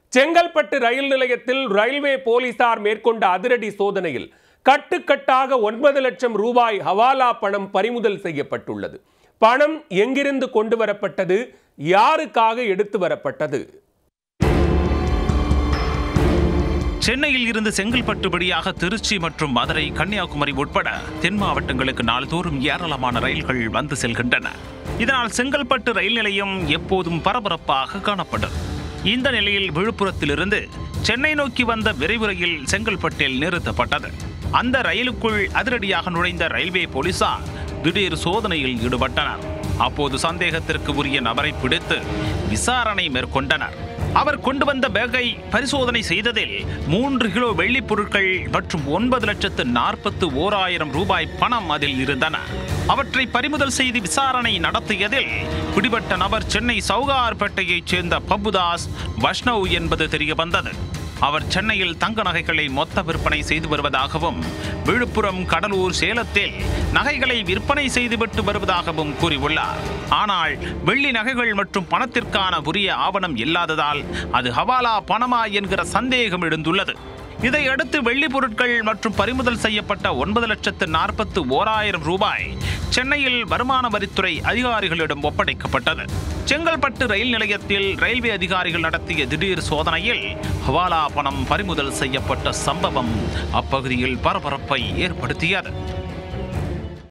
செங்கல்பட்டு ரயில் நிலையத்தில் ரயில்வே போலீசார் மேற்கொண்ட அதிரடி சோதனையில் கட்டுக்கட்டாக ஒன்பது லட்சம் ரூபாய் ஹவாலா பணம் பறிமுதல் செய்யப்பட்டுள்ளது பணம் எங்கிருந்து கொண்டு வரப்பட்டது யாருக்காக எடுத்து வரப்பட்டது சென்னையில் இருந்து செங்கல்பட்டு வழியாக திருச்சி மற்றும் மதுரை கன்னியாகுமரி உட்பட தென் மாவட்டங்களுக்கு நாள்தோறும் ஏராளமான ரயில்கள் வந்து செல்கின்றன இதனால் செங்கல்பட்டு ரயில் நிலையம் எப்போதும் பரபரப்பாக காணப்படும் இந்த நிலையில் விழுப்புரத்திலிருந்து சென்னை நோக்கி வந்த விரைவு ரயில் செங்கல்பட்டில் நிறுத்தப்பட்டது அந்த ரயிலுக்குள் அதிரடியாக நுழைந்த ரயில்வே போலீசார் திடீர் சோதனையில் ஈடுபட்டனர் அப்போது சந்தேகத்திற்கு உரிய நபரை பிடித்து விசாரணை மேற்கொண்டனர் அவர் கொண்டு வந்த பேக்கை பரிசோதனை செய்ததில் மூன்று கிலோ வெள்ளிப் பொருட்கள் மற்றும் ஒன்பது லட்சத்து நாற்பத்து ஓராயிரம் ரூபாய் பணம் அதில் இருந்தன அவற்றை பறிமுதல் செய்து விசாரணை நடத்தியதில் பிடிபட்ட நபர் சென்னை சவுகார்பேட்டையைச் சேர்ந்த பப்புதாஸ் வஷ்ணவ் என்பது தெரிய வந்தது அவர் சென்னையில் தங்க நகைகளை மொத்த விற்பனை செய்து வருவதாகவும் விழுப்புரம் கடலூர் சேலத்தில் நகைகளை விற்பனை செய்துவிட்டு வருவதாகவும் கூறியுள்ளார் ஆனால் வெள்ளி நகைகள் மற்றும் பணத்திற்கான உரிய ஆவணம் இல்லாததால் அது ஹவாலா பணமா என்கிற சந்தேகம் எழுந்துள்ளது இதையடுத்து வெள்ளி பொருட்கள் மற்றும் பறிமுதல் செய்யப்பட்ட ஒன்பது லட்சத்து நாற்பத்து ஓராயிரம் ரூபாய் சென்னையில் வருமான வரித்துறை அதிகாரிகளிடம் ஒப்படைக்கப்பட்டது செங்கல்பட்டு ரயில் நிலையத்தில் ரயில்வே அதிகாரிகள் நடத்திய திடீர் சோதனையில் ஹவாலா பணம் பறிமுதல் செய்யப்பட்ட சம்பவம் அப்பகுதியில் பரபரப்பை ஏற்படுத்தியது